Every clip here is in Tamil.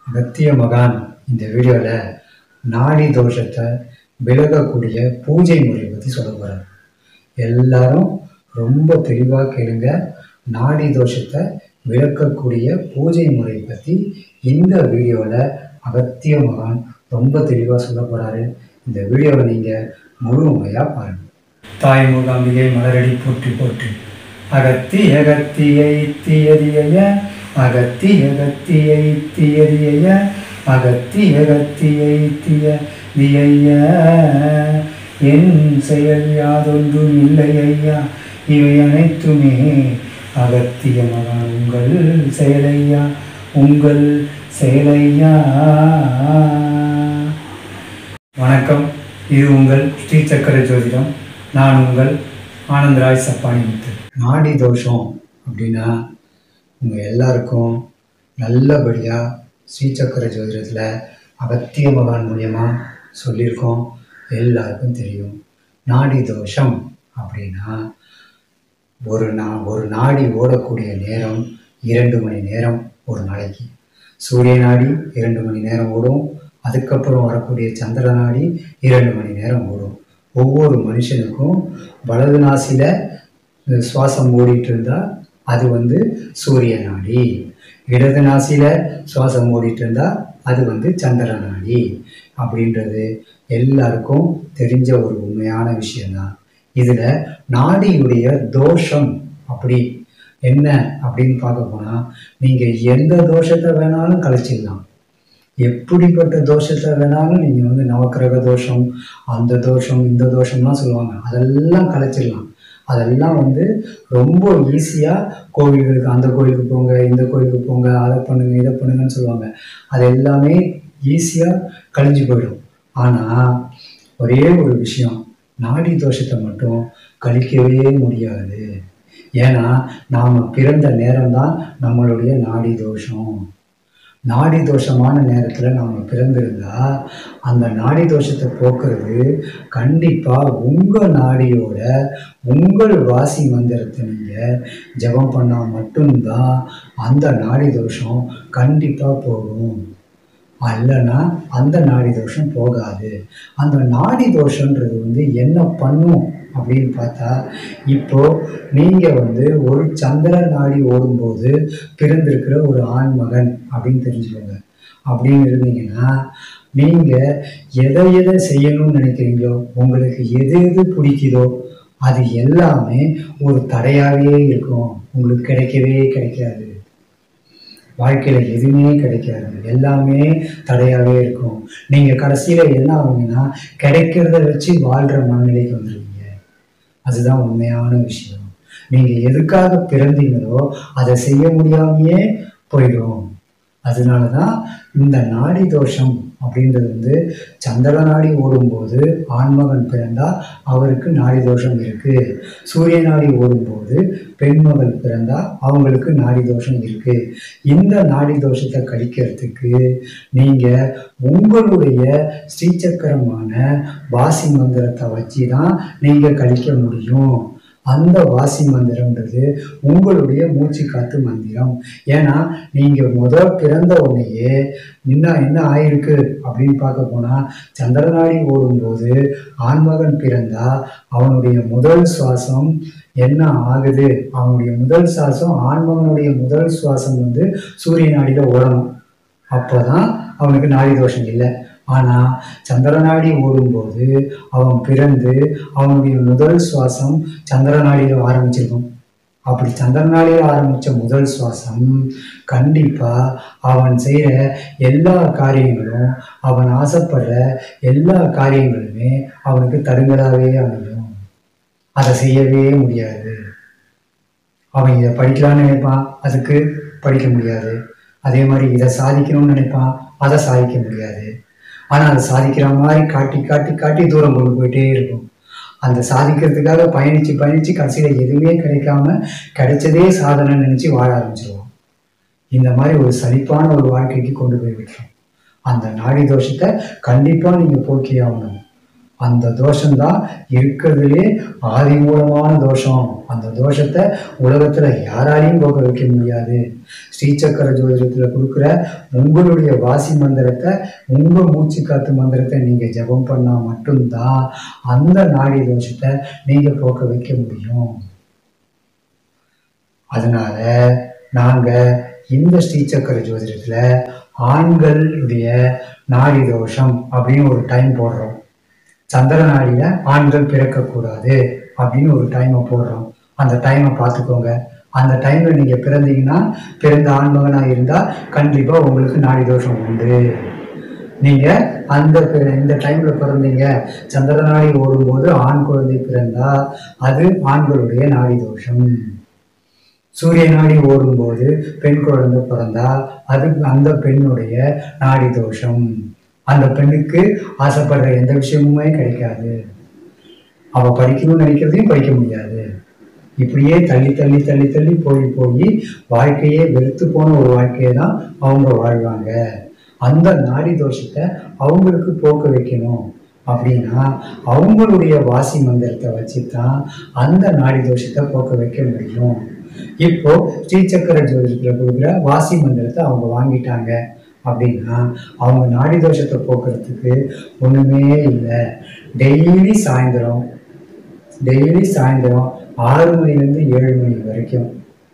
அகத்திய மகான் இந்த வீடியோவில் நாடி தோஷத்தை விலகக்கூடிய பூஜை முறை பற்றி சொல்ல போகிறார் எல்லாரும் ரொம்ப தெளிவாக கேளுங்க நாடி தோஷத்தை விளக்கக்கூடிய பூஜை முறை பற்றி இந்த வீடியோவில் அகத்திய மகான் ரொம்ப தெளிவாக சொல்ல போகிறாரு இந்த வீடியோவை நீங்கள் முழுமையாக பாருங்கள் தாய் மூகாம்பிகை மலரடி போற்றி போற்றி அகத்தி அகத்தியை தீயதிய அகத்தி அகத்தியை தீயதிய அகத்தி அகத்தியை தீய தியைய என் செயல் யாதொன்றும் இல்லை ஐயா இவை அனைத்துமே அகத்திய மகான் உங்கள் செயலையா உங்கள் செயலையா வணக்கம் இது உங்கள் ஸ்ரீ சக்கர ஜோதிடம் நான் உங்கள் ஆனந்தராய் சப்பானி முத்து நாடி தோஷம் அப்படின்னா உங்கள் எல்லாருக்கும் நல்லபடியாக ஸ்ரீ சக்கர ஜோதிடத்தில் அகத்திய மகான் மூலியமாக சொல்லியிருக்கோம் எல்லாருக்கும் தெரியும் நாடி தோஷம் அப்படின்னா ஒரு நா ஒரு நாடி ஓடக்கூடிய நேரம் இரண்டு மணி நேரம் ஒரு நாளைக்கு சூரிய நாடி இரண்டு மணி நேரம் ஓடும் அதுக்கப்புறம் வரக்கூடிய சந்திர நாடி இரண்டு மணி நேரம் ஓடும் ஒவ்வொரு மனுஷனுக்கும் வலது நாசியில் சுவாசம் ஓடிட்டு இருந்தால் அது வந்து சூரிய நாடி இடது நாசியில் சுவாசம் ஓடிட்டு இருந்தால் அது வந்து சந்திர நாடி அப்படின்றது எல்லாருக்கும் தெரிஞ்ச ஒரு உண்மையான விஷயம்தான் இதில் நாடியுடைய தோஷம் அப்படி என்ன அப்படின்னு பார்க்க போனால் நீங்கள் எந்த தோஷத்தை வேணாலும் கழிச்சிடலாம் எப்படிப்பட்ட தோஷத்தை வேணாலும் நீங்கள் வந்து நவக்கிரக தோஷம் அந்த தோஷம் இந்த தோஷம்லாம் சொல்லுவாங்க அதெல்லாம் கழிச்சிடலாம் அதெல்லாம் வந்து ரொம்ப ஈஸியாக கோவில்களுக்கு அந்த கோயிலுக்கு போங்க இந்த கோயிலுக்கு போங்க அதை பண்ணுங்க இதை பண்ணுங்கன்னு சொல்லுவாங்க அது எல்லாமே ஈஸியாக கழிஞ்சு போயிடும் ஆனால் ஒரே ஒரு விஷயம் நாடி தோஷத்தை மட்டும் கழிக்கவே முடியாது ஏன்னா நாம் பிறந்த நேரம்தான் நம்மளுடைய நாடி தோஷம் நாடி தோஷமான நேரத்தில் நாம் பிறந்திருந்தா அந்த நாடி தோஷத்தை போக்குறது கண்டிப்பாக உங்கள் நாடியோட உங்கள் வாசி மந்திரத்தை நீங்கள் ஜெபம் பண்ணால் மட்டும்தான் அந்த நாடி தோஷம் கண்டிப்பாக போகும் அல்லனா அந்த நாடி தோஷம் போகாது அந்த நாடி தோஷன்றது வந்து என்ன பண்ணும் அப்படின்னு பார்த்தா இப்போ நீங்கள் வந்து ஒரு சந்திர நாடி ஓடும்போது பிறந்திருக்கிற ஒரு ஆண் மகன் அப்படின்னு தெரிஞ்சுக்கோங்க அப்படின்னு இருந்தீங்கன்னா நீங்கள் எதை எதை செய்யணும்னு நினைக்கிறீங்களோ உங்களுக்கு எது எது பிடிக்குதோ அது எல்லாமே ஒரு தடையாகவே இருக்கும் உங்களுக்கு கிடைக்கவே கிடைக்காது வாழ்க்கையில் எதுவுமே கிடைக்காது எல்லாமே தடையாகவே இருக்கும் நீங்கள் கடைசியில் என்ன ஆகுங்கன்னா கிடைக்கிறத வச்சு வாழ்கிற மனநிலைக்கு வந்துடுவீங்க அதுதான் உண்மையான விஷயம் நீங்கள் எதுக்காக பிறந்தீங்களோ அதை செய்ய முடியாமையே போயிடும் அதனால தான் இந்த நாடி தோஷம் அப்படின்றது வந்து சந்திர நாடி ஓடும்போது ஆண்மகன் பிறந்தால் அவருக்கு நாடி தோஷம் இருக்குது சூரிய நாடி ஓடும்போது பெண்மகள் பிறந்தால் அவங்களுக்கு நாடி தோஷம் இருக்குது இந்த நாடி தோஷத்தை கழிக்கிறதுக்கு நீங்கள் உங்களுடைய ஸ்ரீசக்கரமான வாசி மந்திரத்தை வச்சு தான் நீங்கள் கழிக்க முடியும் அந்த வாசி மந்திரம்ன்றது உங்களுடைய மூச்சு காத்து மந்திரம் ஏன்னா நீங்கள் முதல் பிறந்த உடனேயே என்ன என்ன ஆயிருக்கு அப்படின்னு பார்க்க போனால் சந்திரநாடி ஓடும்போது ஆண்மகன் பிறந்தா அவனுடைய முதல் சுவாசம் என்ன ஆகுது அவனுடைய முதல் சுவாசம் ஆண்மகனுடைய முதல் சுவாசம் வந்து சூரிய நாடியில் ஓடணும் அப்போ தான் அவனுக்கு நாடி தோஷம் இல்லை ஆனால் சந்திரநாடி ஓடும்போது அவன் பிறந்து அவனுடைய முதல் சுவாசம் சந்திரநாடியில் ஆரம்பிச்சிருக்கும் அப்படி சந்திரநாடியில் ஆரம்பித்த முதல் சுவாசம் கண்டிப்பாக அவன் செய்கிற எல்லா காரியங்களும் அவன் ஆசைப்படுற எல்லா காரியங்களுமே அவனுக்கு தடுங்கலாகவே அமையும் அதை செய்யவே முடியாது அவன் இதை படிக்கலான்னு நினைப்பான் அதுக்கு படிக்க முடியாது அதே மாதிரி இதை சாதிக்கணும்னு நினைப்பான் அதை சாதிக்க முடியாது ஆனால் அதை சாதிக்கிற மாதிரி காட்டி காட்டி காட்டி தூரம் கொண்டு போயிட்டே இருக்கும் அந்த சாதிக்கிறதுக்காக பயணித்து பயணித்து கடைசியில் எதுவுமே கிடைக்காம கிடைச்சதே சாதனை நினச்சி வாழ ஆரம்பிச்சிருவோம் இந்த மாதிரி ஒரு சலிப்பான ஒரு வாழ்க்கைக்கு கொண்டு போய் விட்டுரும் அந்த நாடி தோஷத்தை கண்டிப்பாக நீங்கள் போக்கி ஆகணும் அந்த தோஷம்தான் இருக்கிறதுலே ஆதி மூலமான தோஷம் அந்த தோஷத்தை உலகத்துல யாராலையும் போக்க வைக்க முடியாது ஸ்ரீசக்கர ஜோதிடத்துல கொடுக்குற உங்களுடைய வாசி மந்திரத்தை உங்க மூச்சு காத்து மந்திரத்தை நீங்க ஜெபம் பண்ணா மட்டும்தான் அந்த நாடி தோஷத்தை நீங்க போக்க வைக்க முடியும் அதனால நாங்க இந்த ஸ்ரீசக்கர ஜோதிடத்துல ஆண்களுடைய நாடி தோஷம் அப்படின்னு ஒரு டைம் போடுறோம் சந்திர நாடியில ஆண்கள் பிறக்கக்கூடாது அப்படின்னு ஒரு டைமை போடுறோம் அந்த டைமை பார்த்துக்கோங்க அந்த டைம்ல நீங்க பிறந்தீங்கன்னா பிறந்த ஆண்மகனா இருந்தா கண்டிப்பா உங்களுக்கு நாடி தோஷம் உண்டு நீங்க அந்த பி- இந்த டைம்ல பிறந்தீங்க சந்திர நாடி ஓடும்போது ஆண் குழந்தை பிறந்தா அது ஆண்களுடைய நாடி தோஷம் சூரிய நாடி ஓடும்போது பெண் குழந்தை பிறந்தா அது அந்த பெண்ணுடைய நாடி தோஷம் அந்த பெண்ணுக்கு ஆசைப்படுற எந்த விஷயமுமே கிடைக்காது அவ படிக்கணும்னு நினைக்கிறதையும் படிக்க முடியாது இப்படியே தள்ளி தள்ளி தள்ளி தள்ளி போய் போய் வாழ்க்கையே வெறுத்து போன ஒரு வாழ்க்கையை தான் அவங்க வாழ்வாங்க அந்த நாடி தோஷத்தை அவங்களுக்கு போக்க வைக்கணும் அப்படின்னா அவங்களுடைய வாசி மந்திரத்தை வச்சு தான் அந்த நாடி தோஷத்தை போக்க வைக்க முடியும் இப்போ ஸ்ரீசக்கர ஜோதிடத்தில் கொடுக்குற வாசி மந்திரத்தை அவங்க வாங்கிட்டாங்க அப்படின்னா அவங்க நாடி தோஷத்தை போக்குறதுக்கு ஒண்ணுமே இல்லை டெய்லி சாயந்தரம் டெய்லி சாயந்தரம் ஆறு மணிலேருந்து ஏழு மணி வரைக்கும்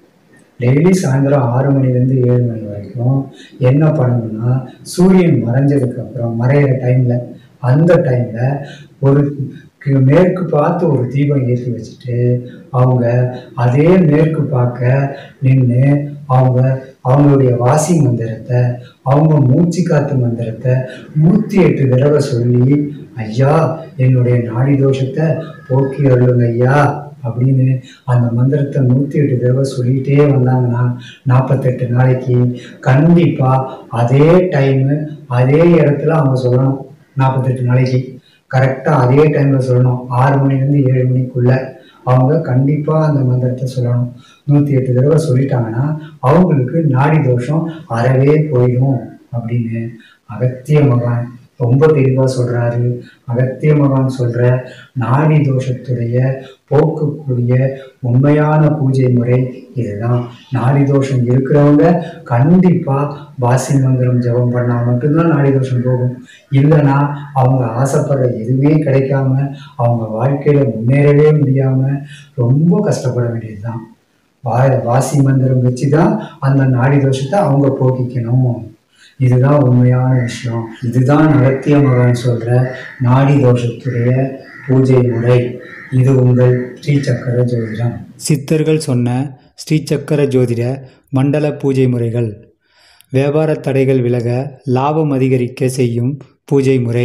டெய்லி சாயந்தரம் ஆறு மணிலேருந்து ஏழு மணி வரைக்கும் என்ன பண்ணணும்னா சூரியன் மறைஞ்சதுக்கு அப்புறம் மறையிற டைம்ல அந்த டைம்ல ஒரு கி- மேற்கு பார்த்து ஒரு தீபம் ஏற்றி வச்சுட்டு அவங்க அதே மேற்கு பார்க்க நின்று அவங்க அவங்களுடைய வாசி மந்திரத்தை அவங்க மூச்சு காத்து மந்திரத்தை நூற்றி எட்டு தடவை சொல்லி ஐயா என்னுடைய நாடி தோஷத்தை போக்கி அருளுங்க ஐயா அப்படின்னு அந்த மந்திரத்தை நூற்றி எட்டு தடவை சொல்லிகிட்டே வந்தாங்கன்னா நாற்பத்தெட்டு நாளைக்கு கண்டிப்பாக அதே டைமு அதே இடத்துல அவங்க சொல்லணும் நாற்பத்தெட்டு நாளைக்கு கரெக்டாக அதே டைமில் சொல்லணும் ஆறு மணிலேருந்து ஏழு மணிக்குள்ள அவங்க கண்டிப்பாக அந்த மந்திரத்தை சொல்லணும் நூற்றி எட்டு தடவை சொல்லிட்டாங்கன்னா அவங்களுக்கு நாடி தோஷம் அறவே போயிடும் அப்படின்னு அகத்திய மகான் ரொம்ப தெளிவாக சொல்றாரு அகத்திய மகான் சொல்ற நாடி தோஷத்துடைய போக்கக்கூடிய உண்மையான பூஜை முறை இதுதான் நாடி தோஷம் இருக்கிறவங்க கண்டிப்பா வாசி மந்திரம் ஜெபம் பண்ணா மட்டும்தான் நாடி தோஷம் போகும் இல்லைன்னா அவங்க ஆசைப்படுற எதுவுமே கிடைக்காம அவங்க வாழ்க்கையில முன்னேறவே முடியாம ரொம்ப கஷ்டப்பட வேண்டியதுதான் வா வாசி மந்திரம் வச்சு தான் அந்த நாடி தோஷத்தை அவங்க போக்கிக்கணும் இதுதான் உண்மையான விஷயம் இதுதான் அகத்திய மகான் சொல்ற நாடி தோஷத்துடைய பூஜை முறை இது உங்கள் ஸ்ரீ சக்கர ஜோதிடம் சித்தர்கள் சொன்ன ஸ்ரீசக்கர ஜோதிட மண்டல பூஜை முறைகள் வியாபார தடைகள் விலக லாபம் அதிகரிக்க செய்யும் பூஜை முறை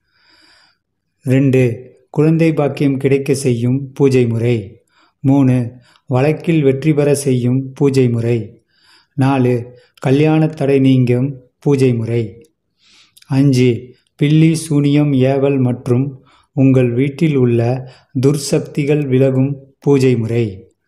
ரெண்டு குழந்தை பாக்கியம் கிடைக்க செய்யும் பூஜை முறை மூணு வழக்கில் வெற்றி பெற செய்யும் பூஜை முறை நாலு கல்யாண தடை நீங்கும் பூஜை முறை அஞ்சு பில்லி சூனியம் ஏவல் மற்றும் உங்கள் வீட்டில் உள்ள துர்சக்திகள் விலகும் பூஜை முறை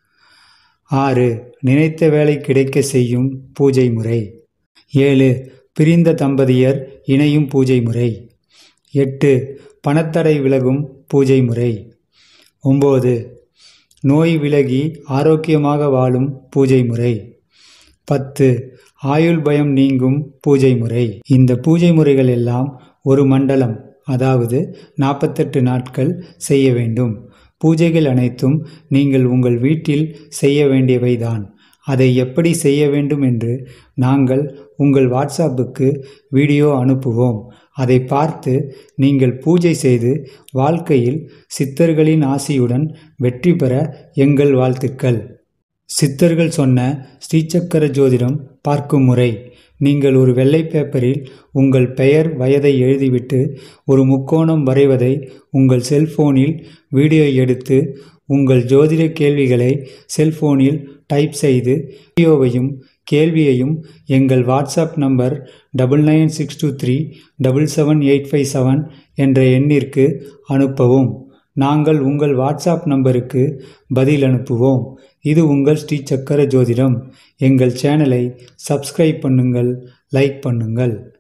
ஆறு நினைத்த வேலை கிடைக்க செய்யும் பூஜை முறை ஏழு பிரிந்த தம்பதியர் இணையும் பூஜை முறை எட்டு பணத்தடை விலகும் பூஜை முறை ஒம்பது நோய் விலகி ஆரோக்கியமாக வாழும் பூஜை முறை பத்து ஆயுள் பயம் நீங்கும் பூஜை முறை இந்த பூஜை முறைகள் எல்லாம் ஒரு மண்டலம் அதாவது நாற்பத்தெட்டு நாட்கள் செய்ய வேண்டும் பூஜைகள் அனைத்தும் நீங்கள் உங்கள் வீட்டில் செய்ய வேண்டியவைதான் அதை எப்படி செய்ய வேண்டும் என்று நாங்கள் உங்கள் வாட்ஸ்அப்புக்கு வீடியோ அனுப்புவோம் அதை பார்த்து நீங்கள் பூஜை செய்து வாழ்க்கையில் சித்தர்களின் ஆசியுடன் வெற்றி பெற எங்கள் வாழ்த்துக்கள் சித்தர்கள் சொன்ன ஸ்ரீசக்கர ஜோதிடம் பார்க்கும் முறை நீங்கள் ஒரு வெள்ளை பேப்பரில் உங்கள் பெயர் வயதை எழுதிவிட்டு ஒரு முக்கோணம் வரைவதை உங்கள் செல்போனில் வீடியோ எடுத்து உங்கள் ஜோதிட கேள்விகளை செல்போனில் டைப் செய்து வீடியோவையும் கேள்வியையும் எங்கள் WhatsApp number double nine six two three double seven eight five seven என்ற எண்ணிற்கு அனுப்பவும் நாங்கள் உங்கள் வாட்ஸ்அப் நம்பருக்கு பதில் அனுப்புவோம் இது உங்கள் ஸ்ரீ சக்கர ஜோதிடம் எங்கள் சேனலை சப்ஸ்கிரைப் பண்ணுங்கள் லைக் பண்ணுங்கள்